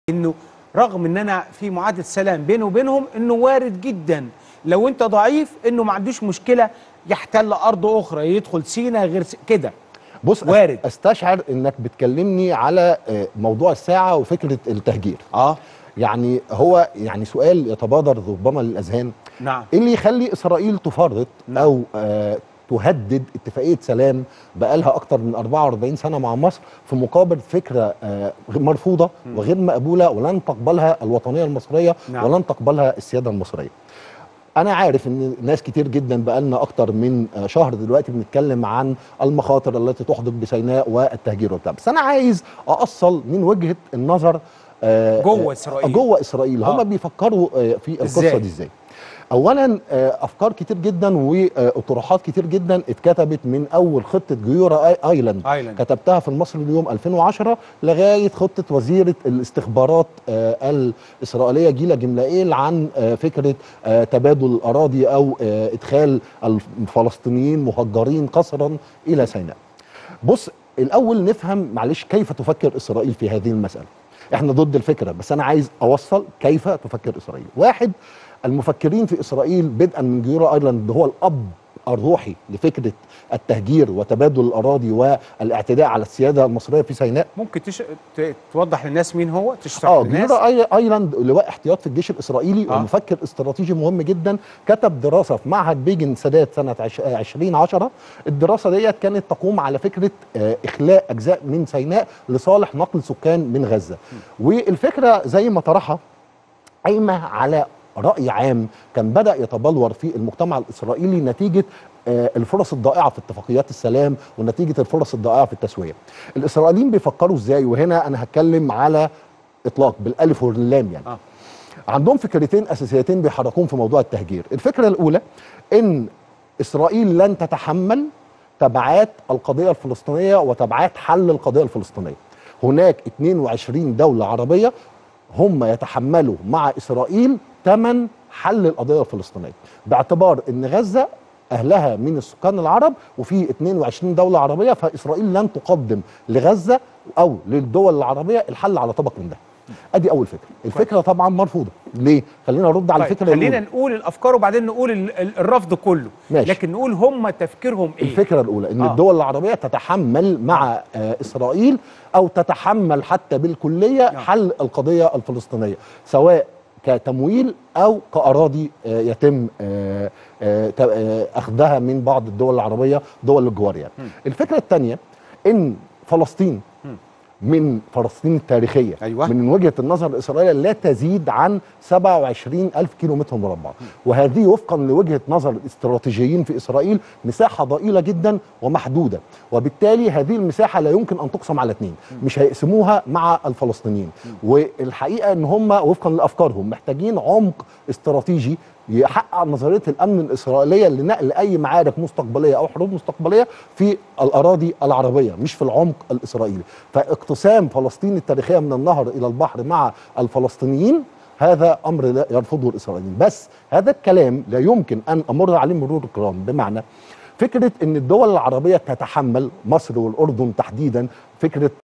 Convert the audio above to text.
انه رغم ان انا في معاهده سلام بينه وبينهم انه وارد جدا لو انت ضعيف انه ما عندوش مشكله يحتل ارض اخرى يدخل سينا غير س... كده بص وارد. أست- استشعر انك بتكلمني على آه، موضوع الساعه وفكره التهجير اه يعني هو يعني سؤال يتبادر ربما للاذهان نعم ايه اللي يخلي اسرائيل تفرط نعم. او آه تهدد اتفاقيه سلام بقالها اكتر من 44 سنه مع مصر في مقابل فكره آه غير مرفوضه وغير مقبوله ولن تقبلها الوطنيه المصريه نعم. ولن تقبلها السياده المصريه انا عارف ان ناس كتير جدا بقالنا اكتر من آه، شهر دلوقتي بنتكلم عن المخاطر التي تحدق بسيناء والتهجير وبتاع بس انا عايز اصل من وجهه النظر آه، جوه آه، إسرائيل. جوه اسرائيل آه. هم بيفكروا آه، في القصه إزاي؟ دي ازاي اولا آه، افكار كتير جدا واطروحات كتير جدا اتكتبت من اول خطه جيورا آي- ايلاند آيلاند. كتبتها في المصري اليوم 2010 لغايه خطه وزيره الاستخبارات آه، الاسرائيليه جيلا جملائيل عن آه، فكره آه، تبادل الاراضي او آه، ادخال الفلسطينيين مهجرين قسرا الى سيناء. بص الاول نفهم معلش كيف تفكر اسرائيل في هذه المساله. احنا ضد الفكره بس انا عايز اوصل كيف تفكر اسرائيل. واحد المفكرين في اسرائيل بدءا من جيورا ايرلاند هو الاب الروحي لفكره التهجير وتبادل الاراضي والاعتداء على السياده المصريه في سيناء ممكن تش... ت... توضح للناس مين هو تشرح اه للناس جيورا آي- ايلاند لواء احتياط في الجيش الاسرائيلي آه. ومفكر استراتيجي مهم جدا كتب دراسه في معهد بيجن سادات سنه عش- آه، 2010 الدراسه ديت كانت تقوم على فكره آه، اخلاء اجزاء من سيناء لصالح نقل سكان من غزه والفكره زي ما طرحها قايمه على راي عام كان بدا يتبلور في المجتمع الاسرائيلي نتيجه آه، الفرص الضائعه في اتفاقيات السلام ونتيجه الفرص الضائعه في التسويه. الاسرائيليين بيفكروا ازاي وهنا انا هتكلم على اطلاق بالالف واللام يعني. آه. عندهم فكرتين اساسيتين بيحركون في موضوع التهجير، الفكره الاولى ان اسرائيل لن تتحمل تبعات القضيه الفلسطينيه وتبعات حل القضيه الفلسطينيه. هناك 22 دوله عربيه هم يتحملوا مع اسرائيل ثمن حل القضيه الفلسطينيه باعتبار ان غزه اهلها من السكان العرب وفي 22 دوله عربيه فاسرائيل لن تقدم لغزه او للدول العربيه الحل على طبق من ده. ادي اول فكره، الفكره طبعا مرفوضه، ليه؟ خلينا نرد على طيب الفكره خلينا الأولى. نقول الافكار وبعدين نقول ال... ال- الرفض كله ماشي. لكن نقول هم تفكيرهم ايه الفكره الاولى ان آه. آه. الدول العربيه تتحمل مع آه اسرائيل او تتحمل حتى بالكليه نعم. حل القضيه الفلسطينيه سواء كتمويل او كاراضي آه يتم آه آه ت- آه اخذها من بعض الدول العربيه دول الجوار يعني. الفكره الثانيه ان فلسطين من فلسطين التاريخيه أيوة. من وجهه النظر الاسرائيليه لا تزيد عن 27 الف كيلو متر مربع وهذه وفقا لوجهه نظر الاستراتيجيين في اسرائيل مساحه ضئيله جدا ومحدوده وبالتالي هذه المساحه لا يمكن ان تقسم على اثنين مش هيقسموها مع الفلسطينيين والحقيقه ان هم وفقا لافكارهم محتاجين عمق استراتيجي يحقق نظريه الامن الاسرائيليه لنقل اي معارك مستقبليه او حروب مستقبليه في الاراضي العربيه مش في العمق الاسرائيلي فاقتسام فلسطين التاريخيه من النهر الى البحر مع الفلسطينيين هذا امر لا يرفضه الاسرائيليين بس هذا الكلام لا يمكن ان امر عليه مرور الكرام بمعنى فكره ان الدول العربيه تتحمل مصر والاردن تحديدا فكره